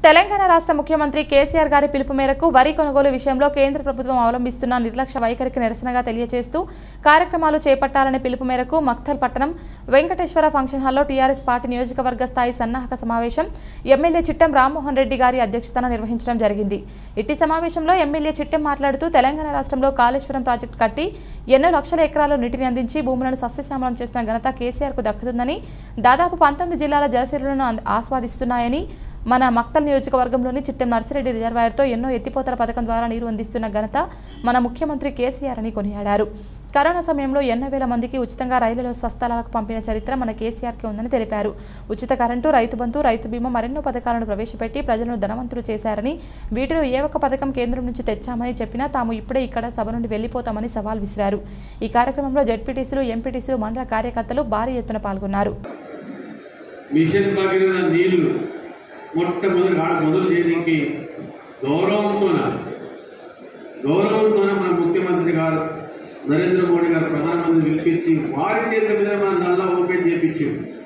తెలంగాణ రాష్ట్ర ముఖ్యమంత్రి కేసీఆర్ గారి పిలుపు మేరకు వరి కొనుగోలు విషయంలో కేంద్ర ప్రభుత్వం అవలంబిస్తున్న నిర్లక్ష్య వైఖరికి నిరసనగా తెలియజేస్తూ కార్యక్రమాలు చేపట్టాలనే పిలుపు మేరకు మక్తల్ పట్టణం వెంకటేశ్వర ఫంక్షన్ హాల్లో టీఆర్ఎస్ పార్టీ నియోజకవర్గ స్థాయి సన్నాహక సమావేశం ఎమ్మెల్యే చిట్టం రామ్మోహన్ రెడ్డి గారి అధ్యక్షతన నిర్వహించడం జరిగింది ఇట్టి సమావేశంలో ఎమ్మెల్యే చిట్టం మాట్లాడుతూ తెలంగాణ రాష్ట్రంలో కాళేశ్వరం ప్రాజెక్టు కట్టి ఎన్నో లక్షల ఎకరాల్లో నీటిని అందించి భూములను సస్యశ్యామలం చేసిన ఘనత కేసీఆర్కు దక్కుతుందని దాదాపు పంతొమ్మిది జిల్లాల జలసిరులను అంద- ఆస్వాదిస్తున్నాయని మన మక్తల్ నియోజకవర్గంలోని చిట్టెం నర్సిరెడ్డి రిజర్వాయర్తో ఎన్నో ఎత్తిపోతల పథకం ద్వారా నీరు అందిస్తున్న ఘనత మన ముఖ్యమంత్రి కేసీఆర్ అని కొనియాడారు కరోనా సమయంలో ఎన్నో వేల మందికి ఉచితంగా రైలులో స్వస్థలాలకు పంపిన చరిత్ర మన కేసీఆర్కి ఉందని తెలిపారు ఉచిత కరెంటు రైతు బంధు రైతు బీమా మరెన్నో పథకాలను ప్రవేశపెట్టి ప్రజలను ధనవంతులు చేశారని వీటిలో ఏ ఒక్క పథకం కేంద్రం నుంచి తెచ్చామని చెప్పినా తాము ఇప్పుడే ఇక్కడ సభ నుండి వెళ్లిపోతామని సవాల్ విసిరారు ఈ కార్యక్రమంలో జడ్పీటీసీలు ఎంపీటీసీలు మండల కార్యకర్తలు భారీ ఎత్తున పాల్గొన్నారు మిషన్ భగీరథ నీళ్లు మొట్టమొదటి వాడు మొదలు చేయడానికి గౌరవంతోన గౌరవంతోన మన ముఖ్యమంత్రి గారు నరేంద్ర మోడీ గారు ప్రధానమంత్రి పిలిపించి వారి చేతుల మీద మన నల్ల ఓపెన్ చేయించి